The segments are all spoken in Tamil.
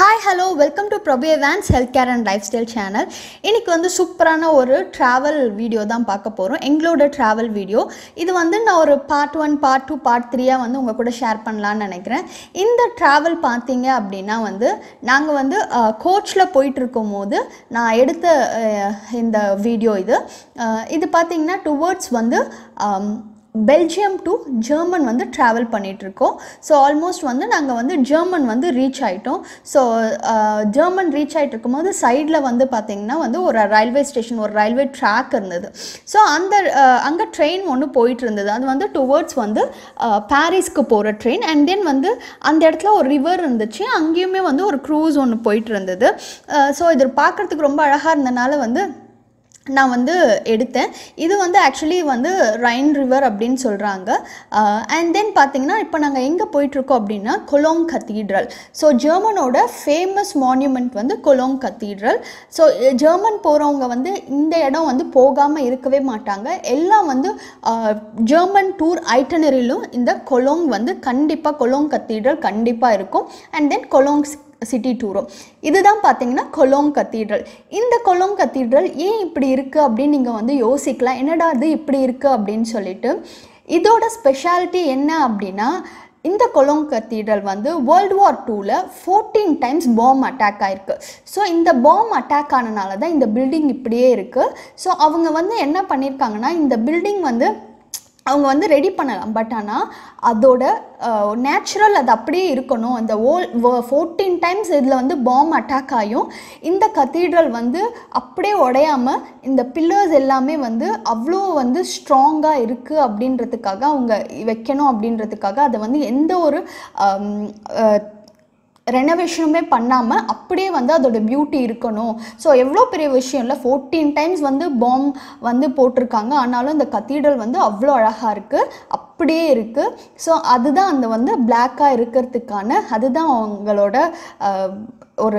hi hello welcome to Prabhu வேன்ஸ் health care and lifestyle channel இன்னைக்கு வந்து சூப்பரான ஒரு ட்ராவல் வீடியோ தான் பார்க்க போகிறோம் எங்களோட ட்ராவல் வீடியோ இது வந்து நான் ஒரு part one part two part த்ரீயாக வந்து உங்கள் கூட ஷேர் பண்ணலான்னு நினைக்கிறேன் இந்த ட்ராவல் பார்த்தீங்க அப்படின்னா வந்து நாங்கள் வந்து கோச்சில் போயிட்டு இருக்கும்போது நான் எடுத்த அஹ், இந்த வீடியோ இது அஹ், இது பார்த்தீங்கன்னா டுவர்ட்ஸ் வந்து ஆம், பெல்ஜியம் டு ஜெர்மன் வந்து ட்ராவல் பண்ணிகிட்ருக்கோம் ஸோ ஆல்மோஸ்ட் வந்து நாங்கள் வந்து ஜெர்மன் வந்து ரீச் ஆகிட்டோம் ஸோ ஜெர்மன் ரீச் ஆகிட்டு இருக்கும்போது சைடில் வந்து பார்த்திங்கன்னா வந்து ஒரு ரயில்வே ஸ்டேஷன் ஒரு ரயில்வே ட்ராக் இருந்தது ஸோ அந்த அங்கே ட்ரெயின் ஒன்று போயிட்டு இருந்தது அது வந்து டுவர்ட்ஸ் வந்து பாரிஸ்க்கு போகிற ட்ரெயின் அண்ட் தென் வந்து அந்த இடத்துல ஒரு ரிவர் இருந்துச்சு அங்கேயுமே வந்து ஒரு க்ரூஸ் ஒன்று போயிட்டு இருந்தது ஸோ இது பார்க்குறதுக்கு ரொம்ப அழகாக இருந்தனால வந்து நான் வந்து எடுத்தேன் இது வந்து ஆக்சுவலி வந்து ரைன் ரிவர் அப்படின்னு சொல்கிறாங்க அண்ட் தென் பார்த்தீங்கன்னா இப்போ நாங்கள் எங்கே போயிட்டுருக்கோம் அப்படின்னா கொலோங் கத்தீட்ரல் ஸோ ஜெர்மனோட ஃபேமஸ் மான்யூமெண்ட் வந்து கொலோங் கத்தீட்ரல் ஸோ ஜெர்மன் போகிறவங்க வந்து இந்த இடம் வந்து போகாமல் இருக்கவே மாட்டாங்க எல்லாம் வந்து ஜெர்மன் டூர் ஐட்டனரிலும் இந்த கொலோங் வந்து கண்டிப்பாக கொலோங் கத்தீட்ரல் கண்டிப்பாக இருக்கும் அண்ட் தென் கொலோங் சிட்டி டூரும் இதுதான் பார்த்தீங்கன்னா கொலோங் கத்தீட்ரல் இந்த கொலோங் கத்தீட்ரல் ஏன் இப்படி இருக்குது அப்படின்னு நீங்கள் வந்து யோசிக்கலாம் என்னடா இது இப்படி இருக்குது அப்படின்னு சொல்லிட்டு இதோட ஸ்பெஷாலிட்டி என்ன அப்படின்னா இந்த கொலோங் கத்தீட்ரல் வந்து வேர்ல்டு வார் டூவில் ஃபோர்டீன் டைம்ஸ் பாம் அட்டாக் ஆயிருக்கு ஸோ இந்த பாம் அட்டாக் ஆனனால தான் இந்த பில்டிங் இப்படியே இருக்குது ஸோ அவங்க வந்து என்ன பண்ணியிருக்காங்கன்னா இந்த பில்டிங் வந்து அவங்க வந்து ரெடி பண்ணலாம் பட் ஆனால் அதோட நேச்சுரல் அது அப்படியே இருக்கணும் அந்த ஓல் ஃபோர்டீன் டைம்ஸ் இதில் வந்து பாம் அட்டாக் ஆகும் இந்த கத்தீட்ரல் வந்து அப்படியே உடையாமல் இந்த பில்லர்ஸ் எல்லாமே வந்து அவ்வளோ வந்து ஸ்ட்ராங்காக இருக்குது அப்படின்றதுக்காக அவங்க வைக்கணும் அப்படின்றதுக்காக அதை வந்து எந்த ஒரு ஆம், அஹ், ரெனோவேஷனுமே பண்ணாமல் அப்படியே வந்து அதோட பியூட்டி இருக்கணும் ஸோ எவ்வளோ பெரிய விஷயம் இல்லை ஃபோர்டீன் டைம்ஸ் வந்து பாம் வந்து போட்டிருக்காங்க ஆனாலும் இந்த கத்தீட்ரல் வந்து அவ்வளோ அழகாக இருக்குது அப்படியே இருக்குது ஸோ அதுதான் அந்த வந்து பிளாக்காக இருக்கிறதுக்கான அதுதான் அவங்களோட அஹ், ஒரு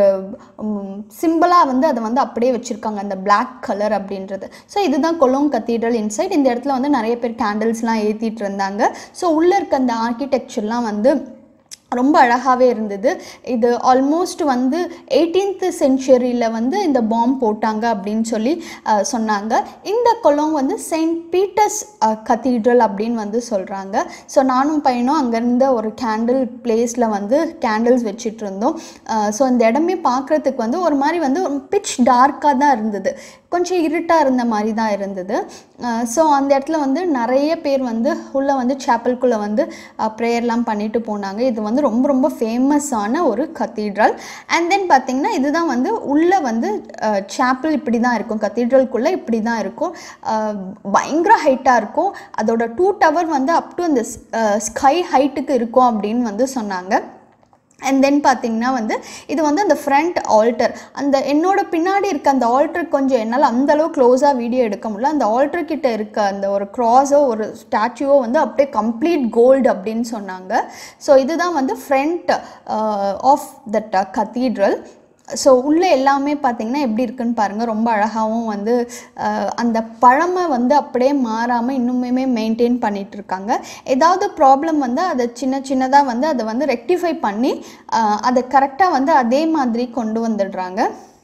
சிம்பிளாக வந்து அதை வந்து அப்படியே வச்சுருக்காங்க அந்த Black கலர் அப்படின்றது ஸோ இதுதான் கொலோங் கத்தீட்ரல் இன்சைட் இந்த இடத்துல வந்து நிறைய பேர் கேண்டில்ஸ்லாம் ஏற்றிட்டு இருந்தாங்க ஸோ உள்ளே இருக்க அந்த ஆர்கிடெக்சர்லாம் வந்து ரொம்ப அழகாகவே இருந்தது இது ஆல்மோஸ்ட் வந்து எயிட்டீன்த் செஞ்சுரியில் வந்து இந்த பாம் போட்டாங்க அப்படின்னு சொல்லி அஹ், சொன்னாங்க இந்த கொலோங் வந்து செயின்ட் பீட்டர்ஸ் கத்தீட்ரல் அப்படின்னு வந்து சொல்கிறாங்க ஸோ நானும் பையனும் அங்கேருந்த ஒரு கேண்டில் பிளேஸில் வந்து கேண்டில்ஸ் வச்சுட்டு இருந்தோம் ஸோ இந்த இடமே பார்க்குறதுக்கு வந்து ஒரு மாதிரி வந்து பிச் டார்க்காக தான் இருந்தது கொஞ்சம் இருட்டாக இருந்த மாதிரி தான் இருந்தது ஸோ அந்த இடத்துல வந்து நிறைய பேர் வந்து உள்ளே வந்து சேப்பல்குள்ளே வந்து ப்ரேயர்லாம் பண்ணிட்டு போனாங்க இது வந்து ரொம்ப ரொம்ப ஃபேமஸான ஒரு கத்தீட்ரல் அண்ட் தென் பார்த்திங்கன்னா இதுதான் வந்து உள்ளே வந்து சேப்பல் இப்படி தான் இருக்கும் கத்தீட்ரல்குள்ளே இப்படி தான் இருக்கும் அஹ், பயங்கர ஹைட்டாக இருக்கும் அதோட டூ டவர் வந்து அப் டு அந்த ஸ்கை ஹைட்டுக்கு இருக்கும் அப்படின்னு வந்து சொன்னாங்க அண்ட் தென் பார்த்தீங்கன்னா வந்து இது வந்து அந்த ஃப்ரண்ட் ஆல்டர் அந்த என்னோட பின்னாடி இருக்க அந்த ஆல்டர் கொஞ்சம் என்னால் அந்த அளவு க்ளோஸாக வீடியோ எடுக்க முடியல அந்த ஆல்டர் கிட்ட இருக்க அந்த ஒரு க்ராஸோ ஒரு ஸ்டாச்சுவோ வந்து அப்படியே கம்ப்ளீட் கோல்டு அப்படின்னு சொன்னாங்க ஸோ இதுதான் வந்து front of that cathedral so உள்ளே எல்லாமே பார்த்தீங்கன்னா எப்படி இருக்குன்னு பாருங்கள் ரொம்ப அழகாகவும் வந்து அஹ், அந்த பழமை வந்து அப்படியே மாறாமல் இன்னுமே மெயின்டைன் பண்ணிட்டு இருக்காங்க ஏதாவது ப்ராப்ளம் வந்து அதை சின்ன சின்னதாக வந்து அதை வந்து ரெக்டிஃபை பண்ணி அஹ், அதை கரெக்டாக வந்து அதே மாதிரி கொண்டு வந்துடுறாங்க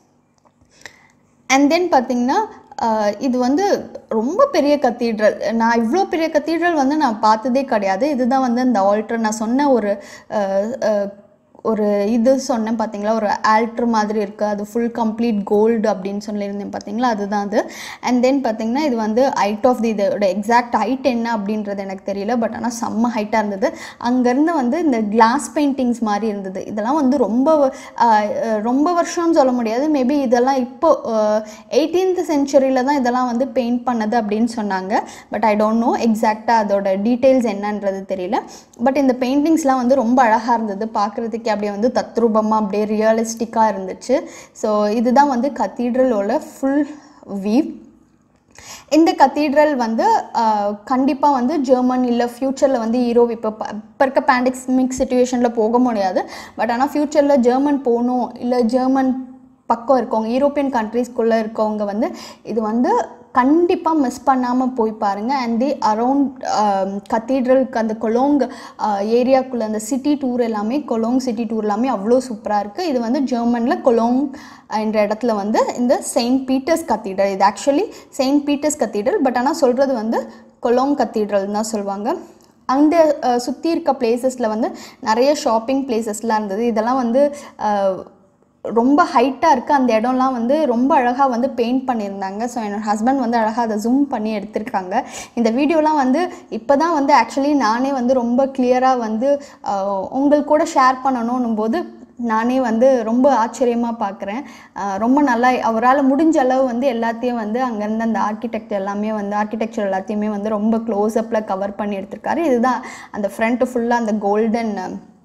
அண்ட் தென் பார்த்தீங்கன்னா ஆஹ், இது வந்து ரொம்ப பெரிய கத்தீட்ரல் நான் இவ்வளோ பெரிய கத்தீட்ரல் வந்து நான் பார்த்ததே கிடையாது இதுதான் வந்து அந்த ஆல்டர் நான் சொன்ன ஒரு ஆஹ், ஆஹ், ஒரு இது சொன்னேன் பார்த்தீங்களா ஒரு ஆல்ட்ரு மாதிரி இருக்குது அது ஃபுல் கம்ப்ளீட் கோல்டு அப்படின்னு சொல்லியிருந்தேன் பார்த்தீங்களா அதுதான் அது அண்ட் தென் பார்த்தீங்கன்னா இது வந்து ஹைட் ஆஃப் தி இதோட எக்ஸாக்ட் ஹைட் என்ன அப்படின்றது எனக்கு தெரியல பட் ஆனால் செம்ம ஹைட்டாக இருந்தது அங்கேருந்து வந்து இந்த கிளாஸ் பெயிண்டிங்ஸ் மாதிரி இருந்தது இதெல்லாம் வந்து ரொம்ப ஆஹ், அஹ், ரொம்ப வருஷம்னு சொல்ல முடியாது மேபி இதெல்லாம் இப்போ எயிட்டீன்த் செஞ்சுரியில் தான் இதெல்லாம் வந்து பெயிண்ட் பண்ணது அப்படின்னு சொன்னாங்க பட் ஐ டோன்ட் நோ எக்ஸாக்டாக அதோட டீட்டெயில்ஸ் என்னன்றது தெரியல பட் இந்த பெயிண்டிங்ஸ்லாம் வந்து ரொம்ப அழகாக இருந்தது பார்க்குறதுக்கே அப்படியே வந்து தத்ரூபமாக அப்படியே ரியலிஸ்டிக்காக இருந்துச்சு ஸோ இதுதான் வந்து கத்தீட்ரலோட ஃபுல் வீவ் இந்த கத்தீட்ரல் வந்து கண்டிப்பாக வந்து ஜெர்மன் இல்லை ஃப்யூச்சரில் வந்து ஈரோப் இப்போ ப- இப்போ இருக்க பேண்டமிக் சுச்சுவேஷனில் போக முடியாது பட் ஆனால் ஃப்யூச்சரில் ஜெர்மன் போகணும் இல்லை ஜெர்மன் பக்கம் இருக்கவங்க யூரோப்பியன் கண்ட்ரீஸ்குள்ளே இருக்கவங்க வந்து இது வந்து கண்டிப்பாக மிஸ் பண்ணாமல் போய் பாருங்கள் அண்ட் தி அரவுண்ட் கத்தீட்ரலுக்கு அந்த கொலோங் ஏரியாக்குள்ளே அந்த சிட்டி டூர் எல்லாமே கொலோங் சிட்டி டூர் எல்லாமே அவ்வளோ சூப்பராக இருக்குது இது வந்து ஜெர்மனில் கொலோங் என்ற இடத்துல வந்து இந்த செயின்ட் பீட்டர்ஸ் கத்தீட்ரல் இது actually Saint Peter's cathedral but ஆனால் சொல்கிறது வந்து கொலோங் கத்தீட்ரல் தான் சொல்லுவாங்க அந்த சுற்றி இருக்க பிளேசஸில் வந்து நிறைய ஷாப்பிங் பிளேசஸ்லாம் இருந்தது இதெல்லாம் வந்து அஹ், ரொம்ப ஹைட்டாக இருக்குது அந்த இடம்லாம் வந்து ரொம்ப அழகாக வந்து பெயிண்ட் பண்ணியிருந்தாங்க ஸோ என்னோட ஹஸ்பண்ட் வந்து அழகாக அதை ஜூம் பண்ணி எடுத்திருக்காங்க இந்த வீடியோலாம் வந்து இப்போ தான் வந்து ஆக்சுவலி நானே வந்து ரொம்ப கிளியராக வந்து அஹ், உங்களுக்கு கூட ஷேர் பண்ணணும் போது நானே வந்து ரொம்ப ஆச்சரியமாக பார்க்குறேன் ரொம்ப நல்லா அவரால் முடிஞ்ச அளவு வந்து எல்லாத்தையும் வந்து அங்கேருந்து அந்த ஆர்கிடெக்ட் எல்லாமே வந்து ஆர்கிடெக்சர் எல்லாத்தையுமே வந்து ரொம்ப க்ளோஸ்அப்பில் கவர் பண்ணி எடுத்திருக்காரு இதுதான் அந்த ஃப்ரண்ட்டு ஃபுல்லாக அந்த கோல்டன்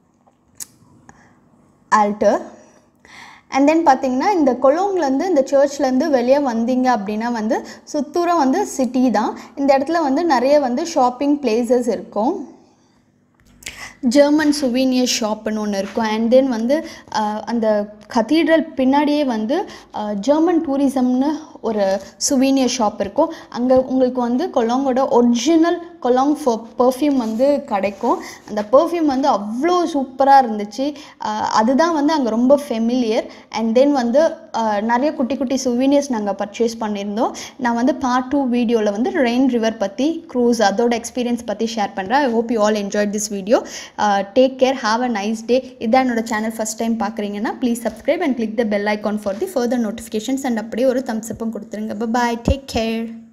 ஆல்டர் அண்ட் தென் பார்த்தீங்கன்னா இந்த கொலோங்லேருந்து இந்த சர்ச்லேருந்து வெளியே வந்தீங்க அப்படின்னா வந்து சுத்தூரம் வந்து சிட்டி தான் இந்த இடத்துல வந்து நிறைய வந்து ஷாப்பிங் பிளேசஸ் இருக்கும் ஜெர்மன் சுவீனியர் ஷாப்னு ஒன்று இருக்கும் அண்ட் தென் வந்து அஹ், அந்த கத்தீட்ரல் பின்னாடியே வந்து அஹ், ஜெர்மன் டூரிசம்னு ஒரு சுவீனியர் ஷாப் இருக்கும் அங்கே உங்களுக்கு வந்து கொலாங்கோட ஒரிஜினல் கொலாங் பர்ஃப்யூம் வந்து கிடைக்கும் அந்த பர்ஃப்யூம் வந்து அவ்வளோ சூப்பராக இருந்துச்சு அஹ், அதுதான் வந்து அங்கே ரொம்ப ஃபெமிலியர் அண்ட் தென் வந்து அஹ், நிறைய குட்டி குட்டி சுவீனியர்ஸ் நாங்கள் பர்ச்சேஸ் பண்ணியிருந்தோம் நான் வந்து பார்ட் டூ வீடியோவில் வந்து ரெயின் ரிவர் பற்றி க்ரூஸ் அதோட எக்ஸ்பீரியன்ஸ் பற்றி ஷேர் பண்ணுறேன் I hope you all enjoy this video take care have a nice day இதான் என்னோட சேனல் ஃபஸ்ட் டைம் பார்க்குறீங்கன்னா please subscribe and click the bell icon for the further notifications and அப்படியே ஒரு தம்ஸ் அப்பும் கொடுத்துருங்க பாய் டேக் கேர்